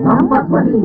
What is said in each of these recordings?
ಸಂಪತ್ಪತಿ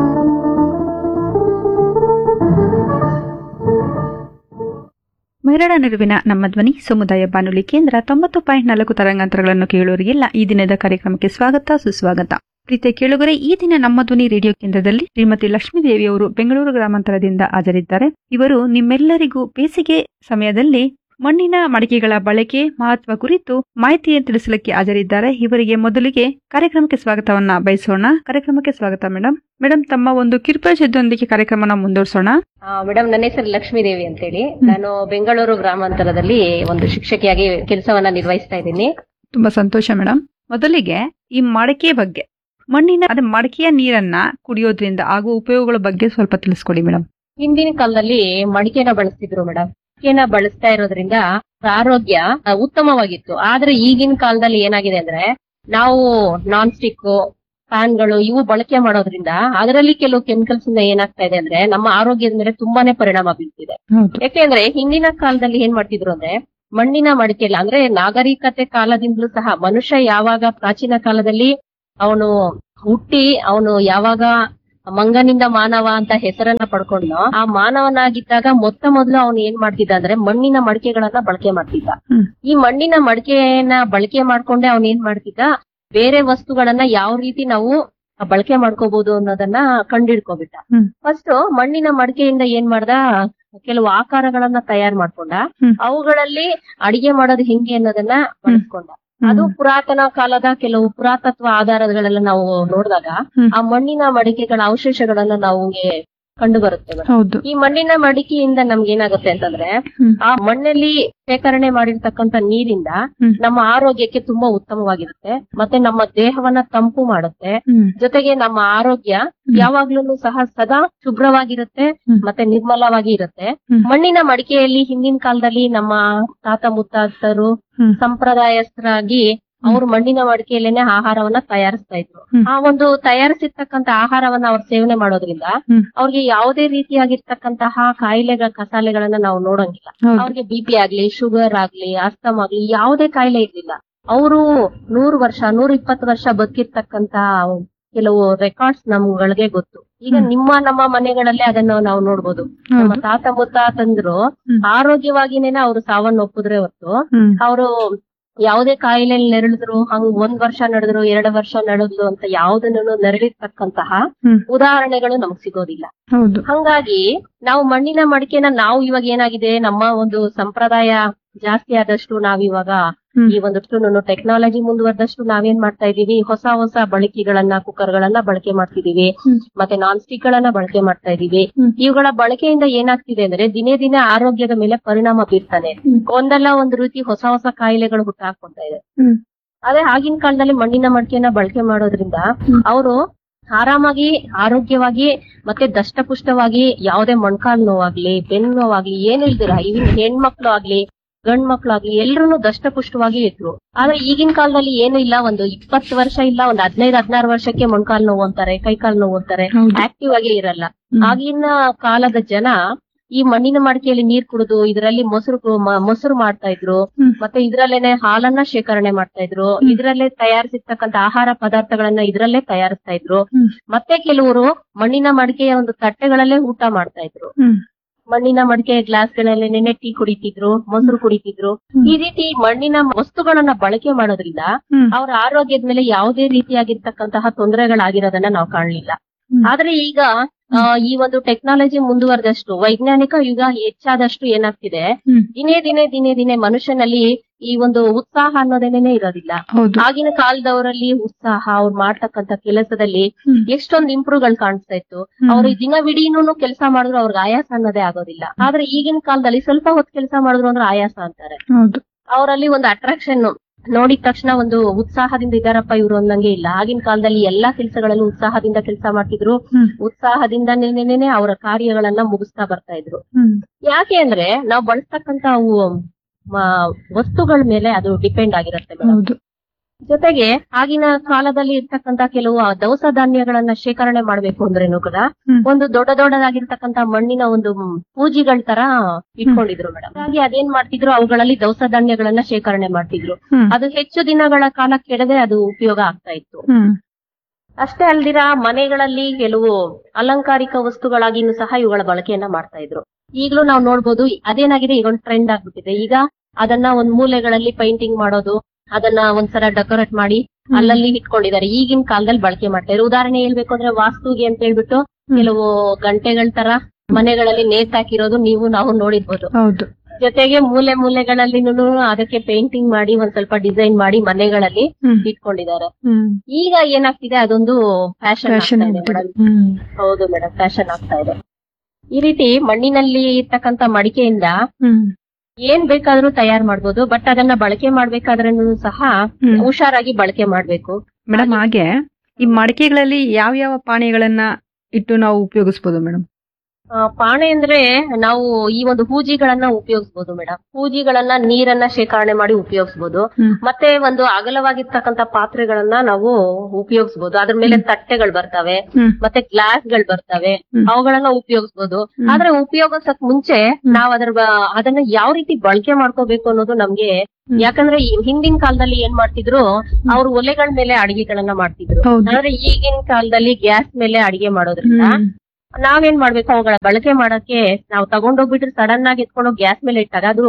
ಮಹಿಳಾ ನಡುವಿನ ನಮ್ಮ ಧ್ವನಿ ಸಮುದಾಯ ಬಾನುಲಿ ಕೇಂದ್ರ ತೊಂಬತ್ತು ಪಾಯಿಂಟ್ ನಾಲ್ಕು ತರಂಗಾಂತರಗಳನ್ನು ಕೇಳುವವರಿಗೆಲ್ಲ ಈ ದಿನದ ಕಾರ್ಯಕ್ರಮಕ್ಕೆ ಸ್ವಾಗತ ಸುಸ್ವಾಗತ ಪ್ರೀತಿಯ ಕೇಳುಗರೆ ಈ ದಿನ ನಮ್ಮ ಧ್ವನಿ ರೇಡಿಯೋ ಕೇಂದ್ರದಲ್ಲಿ ಶ್ರೀಮತಿ ಲಕ್ಷ್ಮೀದೇವಿಯವರು ಬೆಂಗಳೂರು ಗ್ರಾಮಾಂತರದಿಂದ ಹಾಜರಿದ್ದಾರೆ ಇವರು ನಿಮ್ಮೆಲ್ಲರಿಗೂ ಬೇಸಿಗೆ ಸಮಯದಲ್ಲಿ ಮಣ್ಣಿನ ಮಡಿಕೆಗಳ ಬಳಕೆ ಮಹತ್ವ ಕುರಿತು ಮಾಹಿತಿಯನ್ನು ತಿಳಿಸಲಿಕ್ಕೆ ಹಾಜರಿದ್ದಾರೆ ಇವರಿಗೆ ಮೊದಲಿಗೆ ಕಾರ್ಯಕ್ರಮಕ್ಕೆ ಸ್ವಾಗತವನ್ನ ಬಯಸೋಣ ಕಾರ್ಯಕ್ರಮಕ್ಕೆ ಸ್ವಾಗತ ಮೇಡಮ್ ಮೇಡಮ್ ತಮ್ಮ ಒಂದು ಕಿರುಪರಿಚಯದೊಂದಿಗೆ ಕಾರ್ಯಕ್ರಮನ ಮುಂದುವರಿಸೋಣ ಮೇಡಮ್ ನನ್ನ ಹೆಸರು ಲಕ್ಷ್ಮೀದೇವಿ ಅಂತೇಳಿ ನಾನು ಬೆಂಗಳೂರು ಗ್ರಾಮಾಂತರದಲ್ಲಿ ಒಂದು ಶಿಕ್ಷಕಿಯಾಗಿ ಕೆಲಸವನ್ನ ನಿರ್ವಹಿಸ್ತಾ ಇದ್ದೀನಿ ತುಂಬಾ ಸಂತೋಷ ಮೇಡಮ್ ಮೊದಲಿಗೆ ಈ ಮಡಕೆ ಬಗ್ಗೆ ಮಣ್ಣಿನ ಅದೇ ಮಡಕೆಯ ನೀರನ್ನ ಕುಡಿಯೋದ್ರಿಂದ ಆಗುವ ಉಪಯೋಗಗಳ ಬಗ್ಗೆ ಸ್ವಲ್ಪ ತಿಳಿಸ್ಕೊಡಿ ಮೇಡಮ್ ಹಿಂದಿನ ಕಾಲದಲ್ಲಿ ಮಡಿಕೆನ ಬಳಸ್ತಿದ್ರು ಮೇಡಮ್ ಮಡಿಕೆನ ಬಳಸ್ತಾ ಇರೋದ್ರಿಂದ ಆರೋಗ್ಯ ಆ, ಉತ್ತಮವಾಗಿತ್ತು ಆದ್ರೆ ಈಗಿನ ಕಾಲದಲ್ಲಿ ಏನಾಗಿದೆ ಅಂದ್ರೆ ನಾವು ನಾನ್ ಸ್ಟಿಕ್ ಫ್ಯಾನ್ಗಳು ಇವು ಬಳಕೆ ಮಾಡೋದ್ರಿಂದ ಅದರಲ್ಲಿ ಕೆಲವು ಕೆಮಿಕಲ್ಸ್ ಇಂದ ಏನಾಗ್ತಾ ಇದೆ ಅಂದ್ರೆ ನಮ್ಮ ಆರೋಗ್ಯದ ಮೇಲೆ ತುಂಬಾನೇ ಪರಿಣಾಮ ಬೀಳ್ತಿದೆ ಹೌದು ಯಾಕೆಂದ್ರೆ ಹಿಂದಿನ ಕಾಲದಲ್ಲಿ ಏನ್ ಮಾಡ್ತಿದ್ರು ಅಂದ್ರೆ ಮಣ್ಣಿನ ಮಡಿಕೆಲ್ಲ ಅಂದ್ರೆ ನಾಗರಿಕತೆ ಕಾಲದಿಂದಲೂ ಸಹ ಮನುಷ್ಯ ಯಾವಾಗ ಪ್ರಾಚೀನ ಕಾಲದಲ್ಲಿ ಅವನು ಹುಟ್ಟಿ ಅವನು ಯಾವಾಗ ಮಂಗನಿಂದ ಮಾನವ ಅಂತ ಹೆಸರನ್ನ ಪಡ್ಕೊಂಡು ಆ ಮಾನವನಾಗಿದ್ದಾಗ ಮೊತ್ತ ಮೊದಲು ಅವನು ಏನ್ ಮಾಡ್ತಿದ್ದ ಅಂದ್ರೆ ಮಣ್ಣಿನ ಮಡಿಕೆಗಳನ್ನ ಬಳಕೆ ಮಾಡ್ತಿದ್ದ ಹ್ಮ್. ಈ ಮಣ್ಣಿನ ಮಡಿಕೆಯನ್ನ ಬಳಕೆ ಮಾಡ್ಕೊಂಡೆ ಅವನ್ ಏನ್ ಮಾಡ್ತಿದ್ದ ಬೇರೆ ವಸ್ತುಗಳನ್ನ ಯಾವ ರೀತಿ ನಾವು ಬಳಕೆ ಮಾಡ್ಕೋಬಹುದು ಅನ್ನೋದನ್ನ ಕಂಡಿಡ್ಕೊಬಿಟ್ಟ ಹ್ಮ್. ಫಸ್ಟ್ ಮಣ್ಣಿನ ಮಡಿಕೆಯಿಂದ ಏನ್ ಮಾಡ್ದ ಕೆಲವು ಆಕಾರಗಳನ್ನ ತಯಾರು ಮಾಡ್ಕೊಂಡ ಹ್ಮ್. ಅವುಗಳಲ್ಲಿ ಅಡಿಗೆ ಮಾಡೋದು ಹೆಂಗೆ ಅನ್ನೋದನ್ನ ಬಳಸ್ಕೊಂಡ ಅದು ಪುರಾತನ ಕಾಲದ ಕೆಲವು ಪುರಾತತ್ವ ಆಧಾರಗಳೆಲ್ಲ ನಾವು ನೋಡಿದಾಗ ಹ್ಮ್. ಆ ಮಣ್ಣಿನ ಮಡಿಕೆಗಳ ಅವಶೇಷಗಳನ್ನ ನಮಗೆ ಕಂಡು ಬರುತ್ತೆ ಮೇಡಮ್. ಹೌದು ಈ ಮಣ್ಣಿನ ಮಡಿಕೆಯಿಂದ ನಮ್ಗೆ ಏನಾಗುತ್ತೆ ಅಂತಂದ್ರೆ ಹ್ಮ್. ಆ ಮಣ್ಣಲ್ಲಿ ಶೇಖರಣೆ ಮಾಡಿರ್ತಕ್ಕಂತ ನೀರಿಂದ ಹ್ಮ್. ನಮ್ಮ ಆರೋಗ್ಯಕ್ಕೆ ತುಂಬಾ ಉತ್ತಮವಾಗಿರುತ್ತೆ ಮತ್ತೆ ನಮ್ಮ ದೇಹವನ್ನ ತಂಪು ಮಾಡುತ್ತೆ ಹ್ಮ್ ಜೊತೆಗೆ ನಮ್ಮ ಆರೋಗ್ಯ ಯಾವಾಗ್ಲೂ ಸಹ ಸದಾ ಶುಭ್ರವಾಗಿರುತ್ತೆ ಹ್ಮ್. ಮತ್ತೆ ನಿರ್ಮಲವಾಗಿ ಇರುತ್ತೆ ಹ್ಮ್. ಮಣ್ಣಿನ ಮಡಿಕೆಯಲ್ಲಿ ಹಿಂದಿನ ಕಾಲದಲ್ಲಿ ನಮ್ಮ ತಾತ ಮುತ್ತಾತರು ಹ್ಮ್. ಸಂಪ್ರದಾಯಸ್ಥರಾಗಿ ಅವರು ಮಣ್ಣಿನ ಮಡಿಕೆಯಲ್ಲೇನೆ ಆಹಾರವನ್ನ ತಯಾರಿಸ್ತಾ ಇದ್ರು ಹ್ಮ್. ಆ ಒಂದು ತಯಾರಿಸಿರ್ತಕ್ಕಂತ ಆಹಾರವನ್ನ ಅವ್ರು ಸೇವನೆ ಮಾಡೋದ್ರಿಂದ ಹ್ಮ್. ಅವ್ರಿಗೆ ಯಾವುದೇ ರೀತಿಯಾಗಿರ್ತಕ್ಕಂತಹ ಕಾಯಿಲೆಗಳ ಕಸಾಲೆಗಳನ್ನ ನಾವು ನೋಡಂಗಿಲ್ಲ ಹೌದು ಅವ್ರಿಗೆ ಬಿ ಪಿ ಆಗ್ಲಿ ಶುಗರ್ ಆಗ್ಲಿ ಅಸ್ತಮ್ ಆಗ್ಲಿ ಯಾವುದೇ ಕಾಯಿಲೆ ಇರ್ಲಿಲ್ಲ ಅವರು ನೂರು ವರ್ಷ ನೂರ ಇಪ್ಪತ್ತು ವರ್ಷ ಬದುಕಿರ್ತಕ್ಕಂತ ಕೆಲವು ರೆಕಾರ್ಡ್ಸ್ ನಮ್ಗಳಿಗೆ ಗೊತ್ತು ಈಗ ಹ್ಮ್. ನಿಮ್ಮ ನಮ್ಮ ಮನೆಗಳಲ್ಲೇ ಅದನ್ನ ನಾವು ನೋಡ್ಬೋದು ನಮ್ಮ ಹೌದು ತಾತ ಮುತ್ತಾತಂದ್ರು ಹ್ಮ್. ಆರೋಗ್ಯವಾಗಿನೇನೆ ಅವ್ರು ಸಾವನ್ನ ಒಪ್ಪಿದ್ರೆ ಹೊರತು ಹ್ಮ್ ಅವರು ಯಾವುದೇ ಕಾಯಿಲೆಯಲ್ಲಿ ನೆರಳಿದ್ರು ಹಂಗ್ ಒಂದ್ ವರ್ಷ ನಡೆದ್ರು ಎರಡು ವರ್ಷ ನಡೆದ್ರು ಅಂತ ಯಾವ್ದನ್ನು ನೆರಳಿರ್ತಕ್ಕಂತಹ ಹ್ಮ್. ಉದಾಹರಣೆಗಳು ನಮಗ್ ಸಿಗೋದಿಲ್ಲ ಹೌದು ಹಂಗಾಗಿ ನಾವು ಮಣ್ಣಿನ ಮಡಿಕೆನ ನಾವು ಇವಾಗ ಏನಾಗಿದೆ ನಮ್ಮ ಒಂದು ಸಂಪ್ರದಾಯ ಜಾಸ್ತಿ ಆದಷ್ಟು ನಾವಿವಾಗ ಹ್ಮ್. ಈ ಒಂದಷ್ಟು ಟೆಕ್ನಾಲಜಿ ಮುಂದುವರೆದಷ್ಟು ನಾವೇನ್ ಮಾಡ್ತಾ ಇದೀವಿ ಹೊಸ ಹೊಸ ಬಳಕೆಗಳನ್ನ ಕುಕ್ಕರ್ ಗಳನ್ನ ಬಳಕೆ ಮಾಡ್ತಿದೀವಿ ಹ್ಮ್. ಮತ್ತೆ ನಾನ್ ಸ್ಟಿಕ್ ಗಳನ್ನ ಬಳಕೆ ಮಾಡ್ತಾ ಇದೀವಿ ಹ್ಮ್. ಇವುಗಳ ಬಳಕೆಯಿಂದ ಏನಾಗ್ತಿದೆ ಅಂದ್ರೆ ದಿನೇ ದಿನೇ ಆರೋಗ್ಯದ ಮೇಲೆ ಪರಿಣಾಮ ಬೀರ್ತಾನೆ ಹ್ಮ್. ಒಂದಲ್ಲ ಒಂದು ರೀತಿ ಹೊಸ ಹೊಸ ಕಾಯಿಲೆಗಳು ಹುಟ್ಟಾಕೊಂತ ಇದೆ ಹ್ಮ್. ಅದೇ ಆಗಿನ ಕಾಲದಲ್ಲಿ ಮಣ್ಣಿನ ಮಡಿಕೆನ ಬಳಕೆ ಮಾಡೋದ್ರಿಂದ ಹ್ಮ್. ಅವರು ಆರಾಮಾಗಿ ಆರೋಗ್ಯವಾಗಿ ಮತ್ತೆ ದಷ್ಟಪುಷ್ಟವಾಗಿ ಯಾವುದೇ ಮೊಣಕಾಲ್ ನೋವಾಗ್ಲಿ ಬೆನ್ನು ನೋವಾಗ್ಲಿ ಏನು ಇಲ್ದಿರ ಇವನ್ ಹೆಣ್ಮಕ್ಳು ಆಗ್ಲಿ ಗಂಡ್ ಮಕ್ಳು ಆಗ್ಲಿ ಎಲ್ರು ದಷ್ಟಪುಷ್ಟವಾಗಿ ಇದ್ರು ಆದ್ರೆ ಈಗಿನ ಕಾಲದಲ್ಲಿ ಏನು ಇಲ್ಲ ಒಂದು ಇಪ್ಪತ್ತು ವರ್ಷ ಇಲ್ಲ ಒಂದ್ ಹದಿನೈದು ಹದಿನಾರು ವರ್ಷಕ್ಕೆ ಮೊಣಕಾಲ್ ನೋವು ಅಂತಾರೆ ಕೈಕಾಲ್ ನೋವು ಅಂತಾರೆ ಹೌದು ಆಕ್ಟಿವ್ ಆಗಿ ಇರಲ್ಲ ಹ್ಮ್. ಆಗಿನ ಕಾಲದ ಜನ ಈ ಮಣ್ಣಿನ ಮಡಿಕೆಯಲ್ಲಿ ನೀರ್ ಕುಡಿದು ಇದರಲ್ಲಿ ಮೊಸರು ಕು- ಮ- ಮೊಸರು ಮಾಡ್ತಾ ಇದ್ರು ಹ್ಮ್. ಮತ್ತೆ ಇದ್ರಲ್ಲೇನೆ ಹಾಲನ್ನ ಶೇಖರಣೆ ಮಾಡ್ತಾ ಇದ್ರು ಹ್ಮ್. ಇದ್ರಲ್ಲೇ ತಯಾರಿಸಿರ್ತಕ್ಕಂತ ಆಹಾರ ಪದಾರ್ಥಗಳನ್ನ ಇದ್ರಲ್ಲೇ ತಯಾರಿಸ್ತಾ ಇದ್ರು ಹ್ಮ್. ಮತ್ತೆ ಕೆಲವರು ಮಣ್ಣಿನ ಮಡಿಕೆಯ ಒಂದು ತಟ್ಟೆಗಳಲ್ಲೇ ಊಟ ಮಾಡ್ತಾ ಇದ್ರು ಹ್ಮ್. ಮಣ್ಣಿನ ಮಡಿಕೆಯ ಗ್ಲಾಸ್ಗಳಲ್ಲಿ ನೆನೆ ಟೀ ಕುಡಿತಿದ್ರು ಮೊಸರು ಕುಡಿತಿದ್ರು ಹ್ಮ್. ಈ ರೀತಿ ಮಣ್ಣಿನ ವಸ್ತುಗಳನ್ನ ಬಳಕೆ ಮಾಡೋದ್ರಿಂದ ಹ್ಮ್. ಅವರ ಆರೋಗ್ಯದ ಮೇಲೆ ಯಾವುದೇ ರೀತಿಯಾಗಿರ್ತಕ್ಕಂತಹ ತೊಂದರೆಗಳಾಗಿರೋದನ್ನ ನಾವು ಕಾಣಲಿಲ್ಲ ಹ್ಮ್. ಆದ್ರೆ ಈಗ ಆ, ಈ ಒಂದು ಟೆಕ್ನಾಲಜಿ ಮುಂದುವರೆದಷ್ಟು ವೈಜ್ಞಾನಿಕ ಯುಗ ಹೆಚ್ಚಾದಷ್ಟು ಏನಾಗ್ತಿದೆ ಹ್ಮ್. ದಿನೇ ದಿನೇ ದಿನೇ ದಿನೇ ಮನುಷ್ಯನಲ್ಲಿ ಈ ಒಂದು ಉತ್ಸಾಹ ಅನ್ನೋದೇನೇನೆ ಇರೋದಿಲ್ಲ ಹೌದು ಆಗಿನ ಕಾಲದವರಲ್ಲಿ ಉತ್ಸಾಹ ಅವ್ರು ಮಾಡ್ತಕ್ಕಂತ ಕೆಲಸದಲ್ಲಿ ಹ್ಮ್. ಎಷ್ಟೊಂದು ಇಂಪ್ರೂವ್ ಗಳು ಕಾಣಿಸ್ತಾ ಇತ್ತು ಹ್ಮ್. ಅವ್ರು ದಿನವಿಡೀನು ಕೆಲಸ ಮಾಡಿದ್ರು ಅವ್ರಿಗೆ ಆಯಾಸ ಅನ್ನೋದೇ ಆಗೋದಿಲ್ಲ ಆದ್ರೆ ಈಗಿನ ಕಾಲದಲ್ಲಿ ಸ್ವಲ್ಪ ಹೊತ್ತು ಕೆಲಸ ಮಾಡಿದ್ರು ಅಂದ್ರೆ ಆಯಾಸ ಅಂತಾರೆ ಹೌದು ಅವರಲ್ಲಿ ಒಂದು ಅಟ್ರಾಕ್ಷನ್ ನೋಡಿದ ತಕ್ಷಣ ಒಂದು ಉತ್ಸಾಹದಿಂದ ಇದಾರಪ್ಪ ಇವ್ರು ಅನ್ನಂಗೆ ಇಲ್ಲ ಆಗಿನ ಕಾಲದಲ್ಲಿ ಎಲ್ಲಾ ಕೆಲಸಗಳಲ್ಲೂ ಉತ್ಸಾಹದಿಂದ ಕೆಲಸ ಮಾಡ್ತಿದ್ರು ಹ್ಮ್. ಉತ್ಸಾಹದಿಂದನೇನೆ ಅವರ ಕಾರ್ಯಗಳನ್ನ ಮುಗಿಸ್ತಾ ಬರ್ತಾ ಇದ್ರು ಹ್ಮ್ ಯಾಕೆ ಅಂದ್ರೆ ನಾವು ಬಳಸ್ತಕ್ಕಂತ ಅವು ಮ- ವಸ್ತುಗಳ ಮೇಲೆ ಅದು ಡಿಪೆಂಡ್ ಆಗಿರುತ್ತೆ ಮೇಡಮ್ ಹೌದು ಜೊತೆಗೆ ಆಗಿನ ಕಾಲದಲ್ಲಿ ಇರ್ತಕ್ಕಂತ ಕೆಲವು ದವಸ ಧಾನ್ಯಗಳನ್ನ ಶೇಖರಣೆ ಮಾಡ್ಬೇಕು ಅಂದ್ರೇನು ಕೂಡ ಹ್ಮ್. ಒಂದು ದೊಡ್ಡ ದೊಡ್ಡದಾಗಿರ್ತಕ್ಕಂತ ಮಣ್ಣಿನ ಒಂದು ಪೂಜಿಗಳ ತರ ಇಟ್ಕೊಂಡಿದ್ರು ಮೇಡಮ್ ಹಾಗಾಗಿ ಅದೇನ್ ಮಾಡ್ತಿದ್ರು ಅವುಗಳಲ್ಲಿ ದವಸ ಧಾನ್ಯಗಳನ್ನ ಶೇಖರಣೆ ಮಾಡ್ತಿದ್ರು ಹ್ಮ್. ಅದು ಹೆಚ್ಚು ದಿನಗಳ ಕಾಲ ಕೆಡದೆ ಅದು ಉಪಯೋಗ ಆಗ್ತಾ ಇತ್ತು ಹ್ಮ್ ಅಷ್ಟೇ ಅಲ್ದಿರ ಮನೆಗಳಲ್ಲಿ ಕೆಲವು ಅಲಂಕಾರಿಕ ವಸ್ತುಗಳಾಗಿನೂ ಸಹ ಇವುಗಳ ಬಳಕೆಯನ್ನ ಮಾಡ್ತಾ ಇದ್ರು ಈಗಲೂ ನಾವು ನೋಡ್ಬೋದು ಅದೇನಾಗಿದೆ ಈಗ ಒಂದು ಟ್ರೆಂಡ್ ಆಗ್ಬಿಟ್ಟಿದೆ ಈಗ ಅದನ್ನ ಒಂದ್ ಮೂಲೆಗಳಲ್ಲಿ ಪೈಂಟಿಂಗ್ ಮಾಡೋದು ಅದನ್ನ ಒಂದ್ಸಲ ಡೆಕೋರೇಟ್ ಮಾಡಿ ಅಲ್ಲಲ್ಲಿ ಇಟ್ಕೊಂಡಿದ್ದಾರೆ ಈಗಿನ ಕಾಲದಲ್ಲಿ ಬಳಕೆ ಮಾಡ್ತಾ ಇದ್ರು ಉದಾಹರಣೆ ಹೇಳ್ಬೇಕು ಅಂದ್ರೆ ವಾಸ್ತುಗೆ ಅಂತ ಹೇಳ್ಬಿಟ್ಟು ಕೆಲವು ಗಂಟೆಗಳ ತರ ಮನೆಗಳಲ್ಲಿ ನೇತಾಕಿರೋದು ನೀವು ನಾವು ನೋಡಿರ್ಬೋದು ಹೌದು ಜೊತೆಗೆ ಮೂಲೆ ಮೂಲೆಗಳಲ್ಲಿ ಅದಕ್ಕೆ ಪೇಂಟಿಂಗ್ ಮಾಡಿ ಒಂದ್ ಸ್ವಲ್ಪ ಡಿಸೈನ್ ಮಾಡಿ ಮನೆಗಳಲ್ಲಿ ಹ್ಮ್ ಇಟ್ಕೊಂಡಿದ್ದಾರೆ ಹ್ಮ್ ಈಗ ಏನಾಗ್ತಿದೆ ಅದೊಂದು ಫ್ಯಾಷನ್ ಫ್ಯಾಷನ್ ಆಗ್ತಾ ಇದೆ ಮೇಡಮ್ ಹ್ಮ್ ಹೌದು ಮೇಡಮ್ ಫ್ಯಾಷನ್ ಆಗ್ತಾ ಇದೆ ಈ ರೀತಿ ಮಣ್ಣಿನಲ್ಲಿ ಇರ್ತಕ್ಕಂತ ಮಡಿಕೆಯಿಂದ ಹ್ಮ್ ಏನ್ ಬೇಕಾದ್ರೂ ತಯಾರು ಮಾಡ್ಬೋದು ಬಟ್ ಅದನ್ನ ಬಳಕೆ ಮಾಡ್ಬೇಕಾದ್ರೂ ಸಹ ಹ್ಮ್ ಹುಷಾರಾಗಿ ಬಳಕೆ ಮಾಡ್ಬೇಕು ಮೇಡಮ್ ಹಾಗೆ ಈ ಮಡಿಕೆಗಳಲ್ಲಿ ಯಾವ ಯಾವ ಪಾನೀಯಗಳನ್ನ ಇಟ್ಟು ನಾವು ಉಪಯೋಗಿಸ್ಬೋದು ಮೇಡಮ್ ಆ, ಪಾಣೆ ಅಂದ್ರೆ ನಾವು ಈ ಒಂದು ಹೂಜಿಗಳನ್ನ ಉಪಯೋಗಿಸಬಹುದು ಮೇಡಮ್ ಹೂಜಿಗಳನ್ನ ನೀರನ್ನ ಶೇಖರಣೆ ಮಾಡಿ ಉಪಯೋಗಿಸಬಹುದು ಹ್ಮ್. ಮತ್ತೆ ಒಂದು ಅಗಲವಾಗಿರ್ತಕ್ಕಂತ ಪಾತ್ರೆಗಳನ್ನ ನಾವು ಉಪಯೋಗಿಸಬಹುದು ಅದ್ರ ಮೇಲೆ ತಟ್ಟೆಗಳು ಬರ್ತವೆ ಹ್ಮ್. ಮತ್ತೆ ಗ್ಲಾಸ್ ಗಳು ಬರ್ತವೆ ಹ್ಮ್. ಅವುಗಳನ್ನ ಉಪಯೋಗಿಸಬಹುದು ಹ್ಮ್. ಆದ್ರೆ ಉಪಯೋಗಿಸಕ್ ಮುಂಚೆ ನಾವ್ ಅದ್ರ ಬ- ಅದನ್ನ ಯಾವ ರೀತಿ ಬಳಕೆ ಮಾಡ್ಕೋಬೇಕು ಅನ್ನೋದು ನಮ್ಗೆ ಹ್ಮ್. ಯಾಕಂದ್ರೆ ಈ ಹಿಂದಿನ ಕಾಲದಲ್ಲಿ ಏನ್ ಮಾಡ್ತಿದ್ರು ಅವ್ರು ಒಲೆಗಳ ಮೇಲೆ ಅಡಿಗೆಗಳನ್ನ ಮಾಡ್ತಿದ್ರು ಹೌದು ಆದ್ರೆ ಈಗಿನ ಕಾಲದಲ್ಲಿ ಗ್ಯಾಸ್ ಮೇಲೆ ಅಡಿಗೆ ಮಾಡೋದ್ರಿಂದ ಹ್ಮ್ ನಾವೇನ್ ಮಾಡ್ಬೇಕು ಅವುಗಳ ಬಳಕೆ ಮಾಡಕ್ಕೆ ನಾವು ತಗೊಂಡೋಗ್ಬಿಟ್ರೆ ಸಡನ್ ಆಗಿ ಎತ್ಕೊಂಡೋಗಿ ಗ್ಯಾಸ್ ಮೇಲೆ ಇಟ್ಟಾಗ ಅದು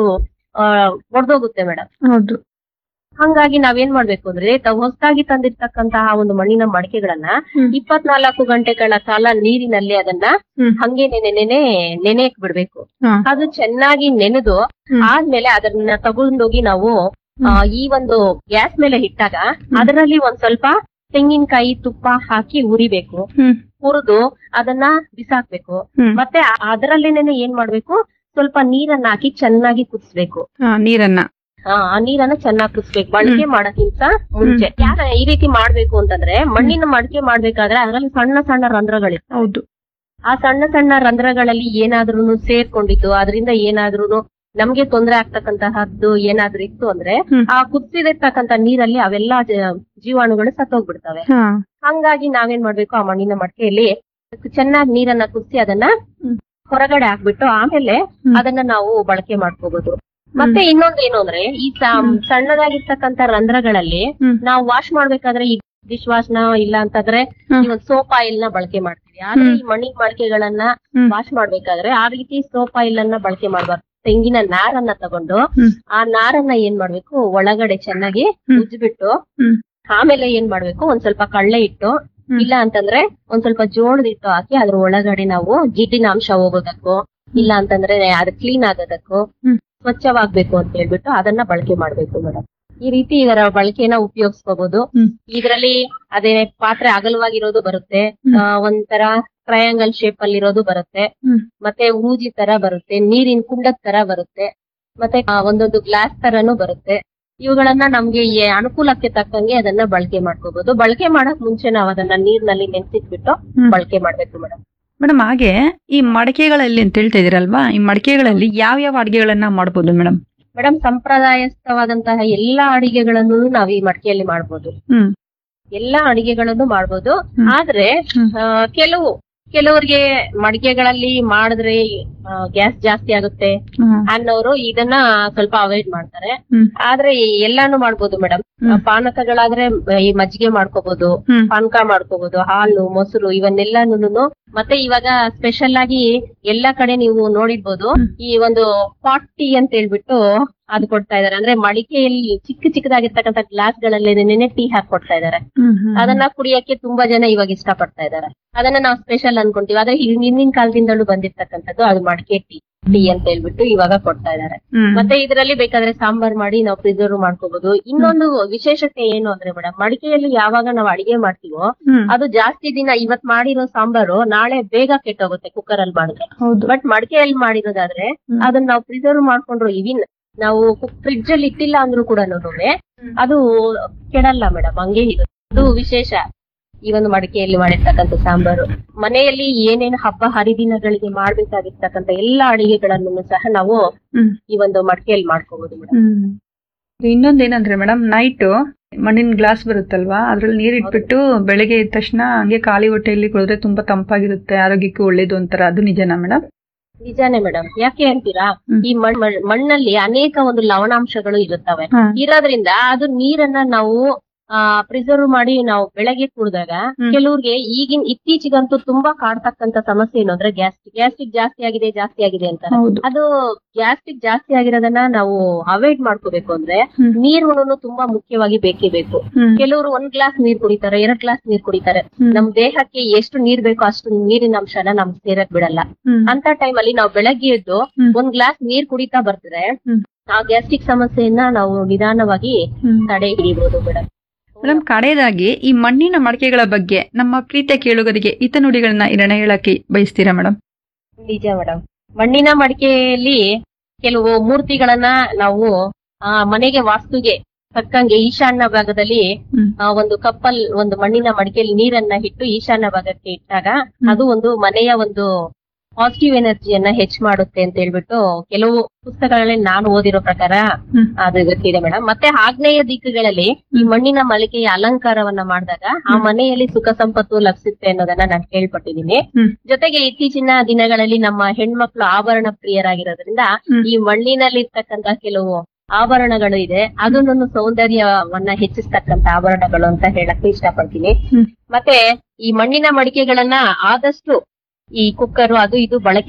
ಒಡೆದೋಗುತ್ತೆ ಮೇಡಮ್ ಹೌದು ಹಂಗಾಗಿ ನಾವೇನ್ ಮಾಡ್ಬೇಕು ಅಂದ್ರೆ ತಾವು ಹೊಸದಾಗಿ ತಂದಿರ್ತಕ್ಕಂತಹ ಒಂದು ಮಣ್ಣಿನ ಮಡಿಕೆಗಳನ್ನ ಹ್ಮ್. ಇಪ್ಪತ್ನಾಲ್ಕು ಗಂಟೆಗಳ ಕಾಲ ನೀರಿನಲ್ಲಿ ಅದನ್ನ ಹ್ಮ್. ಹಂಗೆ ನೆನೆ ನೆನೆ ನೆನೆಯಕ್ ಬಿಡ್ಬೇಕು ಹಾ. ಅದು ಚೆನ್ನಾಗಿ ನೆನೆದು ಹ್ಮ್. ಆದ್ಮೇಲೆ ಅದನ್ನ ತಗೊಂಡೋಗಿ ನಾವು ಆ, ಈ ಒಂದು ಗ್ಯಾಸ್ ಮೇಲೆ ಇಟ್ಟಾಗ ಅದರಲ್ಲಿ ಒಂದ್ ಸ್ವಲ್ಪ ತೆಂಗಿನಕಾಯಿ ತುಪ್ಪ ಹಾಕಿ ಉರಿಬೇಕು ಹ್ಮ್ ಹುರಿದು ಅದನ್ನ ಬಿಸಾಕ್ಬೇಕು ಹ್ಮ್ ಮತ್ತೆ ಆ- ಅದರಲ್ಲೇನೆ ಏನ್ ಮಾಡ್ಬೇಕು ಸ್ವಲ್ಪ ನೀರನ್ನ ಹಾಕಿ ಚೆನ್ನಾಗಿ ಕುದಿಸ್ಬೇಕು ಹಾ, ನೀರನ್ನ ಆ ಆ ನೀರನ್ನ ಚೆನ್ನಾಗಿ ಕುದಿಸ್ಬೇಕು ಬಳಕೆ ಮಾಡೋಕ್ಕಿಂತ ಮುಂಚೆ ಹ್ಮ್. ಯಾಕೆ ಈ ರೀತಿ ಮಾಡ್ಬೇಕು ಅಂತಂದ್ರೆ ಮಣ್ಣಿನ ಮಡಿಕೆ ಮಾಡ್ಬೇಕಾದ್ರೆ ಅದರಲ್ಲಿ ಸಣ್ಣ ಸಣ್ಣ ರಂಧ್ರಗಳಿರ್ತವೆ ಹೌದು ಆ ಸಣ್ಣ ಸಣ್ಣ ರಂಧ್ರಗಳಲ್ಲಿ ಏನಾದ್ರೂ ಸೇರ್ಕೊಂಡಿದ್ದು ಅದರಿಂದ ಏನಾದ್ರೂ ನಮ್ಗೆ ತೊಂದರೆ ಆಗ್ತಕ್ಕಂತಹದ್ದು ಏನಾದ್ರೂ ಇತ್ತು ಅಂದ್ರೆ ಹ್ಮ್. ಆ ಕುದಿಸಿದಿರ್ತಕ್ಕಂತ ನೀರಲ್ಲಿ ಅವೆಲ್ಲ ಜ- ಜೀವಾಣುಗಳು ಸತ್ತೋಗ್ಬಿಡ್ತವೆ ಹಾ ಹಂಗಾಗಿ ನಾವೇನ್ ಮಾಡ್ಬೇಕು ಆ ಮಣ್ಣಿನ ಮಡಿಕೆಯಲ್ಲಿ ಚೆನ್ನಾಗಿ ನೀರನ್ನ ಕುದಿಸಿ ಅದನ್ನ ಹ್ಮ್. ಹೊರಗಡೆ ಹಾಕ್ಬಿಟ್ಟು ಆಮೇಲೆ ಹ್ಮ್. ಅದನ್ನ ನಾವು ಬಳಕೆ ಮಾಡ್ಕೋಬಹುದು ಮತ್ತೆ ಇನ್ನೊಂದ್ ಏನು ಅಂದ್ರೆ ಈ ಸ- ಹ್ಮ್. ಸಣ್ಣದಾಗಿರ್ತಕ್ಕಂತ ರಂಧ್ರಗಳಲ್ಲಿ ಹ್ಮ್. ನಾವು ವಾಶ್ ಮಾಡ್ಬೇಕಾದ್ರೆ ಈ ಡಿಶ್ ವಾಶ್ ನ ಇಲ್ಲ ಅಂತಂದ್ರೆ ಹ್ಮ್. ಈ ಒಂದು ಸೋಪ್ ಆಯಿಲ್ ನ ಬಳಕೆ ಮಾಡ್ತೀವಿ ಆದ್ರೆ ಹ್ಮ್. ಈ ಮಣ್ಣಿನ ಮಡಿಕೆಗಳನ್ನ ಹ್ಮ್. ವಾಶ್ ಮಾಡ್ಬೇಕಾದ್ರೆ ಆ ರೀತಿ ಸೋಪ್ ಆಯಿಲ್ ಅನ್ನ ಬಳಕೆ ಮಾಡ್ಬಾರ್ದು ತೆಂಗಿನ ನಾರನ್ನ ತಗೊಂಡು ಹ್ಮ್. ಆ ನಾರನ್ನ ಏನ್ ಮಾಡ್ಬೇಕು ಒಳಗಡೆ ಚೆನ್ನಾಗಿ ಹ್ಮ್. ಉಜ್ಬಿಟ್ಟು ಹ್ಮ್. ಆಮೇಲೆ ಏನ್ ಮಾಡ್ಬೇಕು ಒಂದ್ ಸ್ವಲ್ಪ ಕಳ್ಳೆ ಇಟ್ಟು ಹ್ಮ್. ಇಲ್ಲ ಅಂತಂದ್ರೆ ಒಂದ್ ಸ್ವಲ್ಪ ಜೋಳದ ಹಿಟ್ಟು ಹಾಕಿ ಅದ್ರ ಒಳಗಡೆ ನಾವು ಜಿಡ್ಡಿನ ಅಂಶ ಹೋಗೋದಕ್ಕೂ ಇಲ್ಲ ಅಂತಂದ್ರೆ ಅದು ಕ್ಲೀನ್ ಆಗೋದಕ್ಕೂ ಹ್ಮ್. ಸ್ವಚ್ಛವಾಗ್ಬೇಕು ಅಂತ ಹೇಳ್ಬಿಟ್ಟು ಅದನ್ನ ಬಳಕೆ ಮಾಡ್ಬೇಕು ಮೇಡಮ್ ಈ ರೀತಿ ಇದರ ಬಳಕೆನ ಉಪಯೋಗಿಸ್ಕೋಬಹುದು ಹ್ಮ್. ಇದರಲ್ಲಿ ಅದೇ ಪಾತ್ರೆ ಅಗಲವಾಗಿರೋದು ಬರುತ್ತೆ ಹ್ಮ್. ಆ, ಒಂಥರ ಟ್ರಯಾಂಗಲ್ ಶೇಪ್ ಅಲ್ಲಿ ಇರೋದು ಬರುತ್ತೆ ಹ್ಮ್. ಮತ್ತೆ ಹೂಜಿ ತರ ಬರುತ್ತೆ ನೀರಿನ ಕುಂಡದ ತರ ಬರುತ್ತೆ ಮತ್ತೆ ಆ, ಒಂದೊಂದು ಗ್ಲಾಸ್ ತರನು ಬರುತ್ತೆ ಇವುಗಳನ್ನ ನಮ್ಗೆ ಈ ಅನುಕೂಲಕ್ಕೆ ತಕ್ಕಂಗೆ ಅದನ್ನ ಬಳಕೆ ಮಾಡ್ಕೋಬಹುದು ಬಳಕೆ ಮಾಡಕ್ ಮುಂಚೆ ನಾವು ಅದನ್ನ ನೀರ್ನಲ್ಲಿ ನೆನ್ಸಿಟ್ಬಿಟ್ಟು ಹ್ಮ್. ಬಳಕೆ ಮಾಡ್ಬೇಕು ಮೇಡಮ್ ಮೇಡಮ್ ಹಾಗೆ ಈ ಮಡಿಕೆಗಳಲ್ಲಿ ಅಂತ ಹೇಳ್ತಾ ಇದೀರಲ್ವಾ ಈ ಮಡಿಕೆಗಳಲ್ಲಿ ಯಾವ ಯಾವ ಅಡಿಗೆಗಳನ್ನ ಮಾಡ್ಬೋದು ಮೇಡಮ್ ಮೇಡಮ್ ಸಂಪ್ರದಾಯಸ್ಥವಾದಂತಹ ಎಲ್ಲಾ ಅಡಿಗೆಗಳನ್ನು ನಾವು ಈ ಮಡಿಕೆಯಲ್ಲಿ ಮಾಡ್ಬೋದು ಹ್ಮ್ ಎಲ್ಲಾ ಅಡಿಗೆಗಳನ್ನು ಮಾಡ್ಬೋದು ಹ್ಮ್. ಆದ್ರೆ ಹ್ಮ್. ಆ, ಕೆಲವು ಕೆಲವರಿಗೆ ಮಡಿಕೆಗಳಲ್ಲಿ ಮಾಡಿದ್ರೆ ಗ್ಯಾಸ್ ಜಾಸ್ತಿ ಆಗುತ್ತೆ ಹ್ಮ್. ಅನ್ನೋರು ಇದನ್ನ ಸ್ವಲ್ಪ ಅವಾಯ್ಡ್ ಮಾಡ್ತಾರೆ ಹ್ಮ್. ಆದ್ರೆ ಎಲ್ಲಾನು ಮಾಡ್ಬೋದು ಮೇಡಮ್ ಹ್ಮ್. ಪಾನಕಗಳಾದ್ರೆ ಈ ಮಜ್ಜಿಗೆ ಮಾಡ್ಕೋಬಹುದು ಹ್ಮ್. ಪಾನಕ ಮಾಡ್ಕೋಬಹುದು ಹಾಲು ಮೊಸರು ಇವನ್ನೆಲ್ಲಾನು ಮತ್ತೆ ಇವಾಗ ಸ್ಪೆಷಲ್ ಆಗಿ ಎಲ್ಲಾ ಕಡೆ ನೀವು ನೋಡಿರ್ಬೋದು ಹ್ಮ್. ಈ ಒಂದು ಪಾಟ್ ಟೀ ಅಂತ ಹೇಳ್ಬಿಟ್ಟು ಅದು ಕೊಡ್ತಾ ಇದಾರೆ ಅಂದ್ರೆ ಮಡಿಕೆಯಲ್ಲಿ ಚಿಕ್ಕ ಚಿಕ್ಕದಾಗಿರ್ತಕ್ಕಂಥ ಗ್ಲಾಸ್ ಗಳಲ್ಲಿ ನೆನೆ ಟೀ ಹಾಕಿ ಕೊಡ್ತಾ ಇದಾರೆ ಹ್ಮ್, ಹ್ಮ್. ಅದನ್ನ ಕುಡಿಯಕ್ಕೆ ತುಂಬಾ ಜನ ಇವಾಗ ಇಷ್ಟ ಪಡ್ತಾ ಇದಾರೆ ಅದನ್ನ ನಾವು ಸ್ಪೆಷಲ್ ಅನ್ಕೊಂತೀವಿ ಆದ್ರೆ ಹಿಂ- ಹಿಂದಿನ ಕಾಲದಿಂದಲೂ ಬಂದಿರ್ತಕ್ಕಂಥದ್ದು ಅದು ಮಡಿಕೆ ಟೀ ಟೀ ಅಂತ ಹೇಳ್ಬಿಟ್ಟು ಇವಾಗ ಕೊಡ್ತಾ ಇದಾರೆ ಹ್ಮ್. ಮತ್ತೆ ಇದರಲ್ಲಿ ಬೇಕಾದ್ರೆ ಸಾಂಬಾರ್ ಮಾಡಿ ನಾವು ಪ್ರಿಸರ್ವ್ ಮಾಡ್ಕೋಬಹುದು ಇನ್ನೊಂದು ವಿಶೇಷತೆ ಏನು ಅಂದ್ರೆ ಮೇಡಮ್ ಮಡಿಕೆಯಲ್ಲಿ ಯಾವಾಗ ನಾವು ಅಡಿಗೆ ಮಾಡ್ತೀವೋ ಹ್ಮ್. ಅದು ಜಾಸ್ತಿ ದಿನ ಇವತ್ ಮಾಡಿರೋ ಸಾಂಬಾರು ನಾಳೆ ಬೇಗ ಕೆಟ್ಟೋಗುತ್ತೆ ಕುಕ್ಕರ್ ಅಲ್ಲಿ ಮಾಡಿದ್ರೆ ಹೌದು ಬಟ್ ಮಡಿಕೆಯಲ್ಲಿ ಮಾಡಿರೋದಾದ್ರೆ ಹ್ಮ್. ಅದನ್ನ ನಾವು ಪ್ರಿಸರ್ವ್ ಮಾಡ್ಕೊಂಡ್ರು ಇವಿನ್ ನಾವು ಫ್ರಿಡ್ಜ್ ಅಲ್ಲಿ ಇಟ್ಟಿಲ್ಲ ಅಂದ್ರೂ ಕೂಡ ಅದು ಕೆಡಲ್ಲ ಮೇಡಮ್ ಹಂಗೆ ಇರುತ್ತೆ ಅದು ವಿಶೇಷ ಈ ಒಂದು ಮಡಿಕೆಯಲ್ಲಿ ಮಾಡಿರ್ತಕ್ಕಂಥ ಸಾಂಬಾರು ಮನೆಯಲ್ಲಿ ಏನೇನು ಹಬ್ಬ ಹರಿದಿನಗಳಿಗೆ ಮಾಡ್ಬೇಕಾಗಿರ್ತಕ್ಕಂಥ ಎಲ್ಲಾ ಅಡಿಗೆಗಳನ್ನು ಸಹ ನಾವು ಹ್ಮ್. ಈ ಒಂದು ಮಡಿಕೆಯಲ್ಲಿ ಮಾಡ್ಕೋಬಹುದು ಮೇಡಮ್ ಹ್ಮ್ ಇನ್ನೊಂದೇನಂದ್ರೆ ಮೇಡಮ್ ನೈಟ್ ಮಣ್ಣಿನ ಗ್ಲಾಸ್ ಬರುತ್ತಲ್ವಾ ಅದ್ರಲ್ಲಿ ನೀರ್ ಇಟ್ಬಿಟ್ಟು ಬೆಳಗ್ಗೆ ಎದ್ದ ತಕ್ಷಣ ಹಂಗೆ ಖಾಲಿ ಹೊಟ್ಟೆಯಲ್ಲಿ ಕುಡಿದ್ರೆ ತುಂಬಾ ತಂಪಾಗಿರುತ್ತೆ ಆರೋಗ್ಯಕ್ಕೆ ಒಳ್ಳೇದು ಅಂತಾರ ಅದು ನಿಜನಾ ಮೇಡಮ್ ನಿಜಾನೇ ಮೇಡಮ್ ಯಾಕೆ ಅಂತೀರಾ ಹ್ಮ್. ಈ ಮಣ್- ಮಣ್- ಮಣ್ಣಲ್ಲಿ ಅನೇಕ ಒಂದು ಲವಣಾಂಶಗಳು ಇರುತ್ತವೆ ಹಾ. ಇರೋದ್ರಿಂದ ಅದು ನೀರನ್ನ ನಾವು ಪ್ರಿಸರ್ವ್ ಮಾಡಿ ನಾವು ಬೆಳಗ್ಗೆ ಕುಡಿದಾಗ ಹ್ಮ್. ಕೆಲವ್ರಿಗೆ ಈಗಿನ ಇತ್ತೀಚಿಗಂತೂ ತುಂಬಾ ಕಾಡ್ತಕ್ಕಂತ ಸಮಸ್ಯೆ ಏನು ಅಂದ್ರೆ ಗ್ಯಾಸ್ಟ್ರಿಕ್ ಗ್ಯಾಸ್ಟ್ರಿಕ್ ಜಾಸ್ತಿ ಆಗಿದೆ ಜಾಸ್ತಿ ಆಗಿದೆ ಅಂತಾರೆ ಹೌದು ಅದು ಗ್ಯಾಸ್ಟ್ರಿಕ್ ಜಾಸ್ತಿ ಆಗಿರೋದನ್ನ ನಾವು ಅವಾಯ್ಡ್ ಮಾಡ್ಕೋಬೇಕು ಅಂದ್ರೆ ಹ್ಮ್. ನೀರುಗಳನ್ನು ತುಂಬಾ ಮುಖ್ಯವಾಗಿ ಬೇಕೇ ಬೇಕು ಹ್ಮ್. ಕೆಲವರು ಒಂದ್ ಗ್ಲಾಸ್ ನೀರ್ ಕುಡಿತಾರೆ ಎರಡ್ ಗ್ಲಾಸ್ ನೀರ್ ಕುಡಿತಾರೆ ಹ್ಮ್. ನಮ್ ದೇಹಕ್ಕೆ ಎಷ್ಟು ನೀರ್ ಬೇಕೋ ಅಷ್ಟು ನೀರಿನ ಅಂಶನ ನಮ್ ಸೇರಕ್ ಬಿಡಲ್ಲ ಹ್ಮ್. ಅಂತ ಟೈಮ್ ಅಲ್ಲಿ ನಾವು ಬೆಳಗ್ಗೆ ಎದ್ದು ಹ್ಮ್. ಒಂದ್ ಗ್ಲಾಸ್ ನೀರ್ ಕುಡಿತಾ ಬರ್ತಾರೆ ಹ್ಮ್. ಆ ಗ್ಯಾಸ್ಟ್ರಿಕ್ ಸಮಸ್ಯೆಯನ್ನ ನಾವು ನಿಧಾನವಾಗಿ ಹ್ಮ್. ತಡೆ ಹಿಡಿಬಹುದು ಮೇಡಮ್ ಮೇಡಮ್ ಕಡೆಯದಾಗಿ ಈ ಮಣ್ಣಿನ ಮಡಿಕೆಗಳ ಬಗ್ಗೆ ನಮ್ಮ ಪ್ರೀತಿಯ ಕೇಳುಗರಿಗೆ ಹಿತನುಡಿಗಳನ್ನ ಇರಣ ಹೇಳಕ್ಕೆ ಬಯಸ್ತೀರಾ ಮೇಡಮ್ ನಿಜ ಮೇಡಮ್ ಮಣ್ಣಿನ ಮಡಿಕೆಯಲ್ಲಿ ಕೆಲವು ಮೂರ್ತಿಗಳನ್ನ ನಾವು ಆ ಮನೆಗೆ ವಾಸ್ತುಗೆ ತಕ್ಕಂಗೆ ಈಶಾನ್ಯ ಭಾಗದಲ್ಲಿ ಹ್ಮ್. ಆ, ಒಂದು ಕಪ್ಪಲ್ ಒಂದು ಮಣ್ಣಿನ ಮಡಿಕೆಯಲ್ಲಿ ನೀರನ್ನ ಇಟ್ಟು ಈಶಾನ್ಯ ಭಾಗಕ್ಕೆ ಇಟ್ಟಾಗ ಹ್ಮ್. ಅದು ಒಂದು ಮನೆಯ ಒಂದು ಪಾಸಿಟಿವ್ ಎನರ್ಜಿಯನ್ನ ಹೆಚ್ಚು ಮಾಡುತ್ತೆ ಅಂತ ಹೇಳ್ಬಿಟ್ಟು ಕೆಲವು ಪುಸ್ತಕಗಳಲ್ಲಿ ನಾನು ಓದಿರೋ ಪ್ರಕಾರ ಹ್ಮ್. ಅದು ಗೊತ್ತಿದೆ ಮೇಡಮ್ ಮತ್ತೆ ಆಗ್ನೇಯ ದಿಕ್ಕುಗಳಲ್ಲಿ ಈ ಮಣ್ಣಿನ ಮಳಿಕೆಯ ಅಲಂಕಾರವನ್ನ ಮಾಡಿದಾಗ ಆ ಹ್ಮ್. ಮನೆಯಲ್ಲಿ ಸುಖ ಸಂಪತ್ತು ಲಭಿಸುತ್ತೆ ಅನ್ನೋದನ್ನ ನಾನು ಕೇಳ್ಪಟ್ಟಿದ್ದೀನಿ ಹ್ಮ್. ಜೊತೆಗೆ ಇತ್ತೀಚಿನ ದಿನಗಳಲ್ಲಿ ನಮ್ಮ ಹೆಣ್ಮಕ್ಳು ಆಭರಣ ಪ್ರಿಯರಾಗಿರೋದ್ರಿಂದ ಹ್ಮ್. ಈ ಮಣ್ಣಿನಲ್ಲಿರ್ತಕ್ಕಂತ ಕೆಲವು ಆಭರಣಗಳು ಇದೆ ಅದನ್ನು ಸೌಂದರ್ಯವನ್ನ ಹೆಚ್ಚಿಸ್ತಕ್ಕಂತ ಆಭರಣಗಳು ಅಂತ ಹೇಳಕ್ ಇಷ್ಟಪಡ್ತೀನಿ ಹ್ಮ್. ಮತ್ತೆ ಈ ಮಣ್ಣಿನ ಮಡಿಕೆಗಳನ್ನ ಆದಷ್ಟು ಈ ಕುಕ್ಕರ್ ಅದು ಇದು ಬಳಕೆ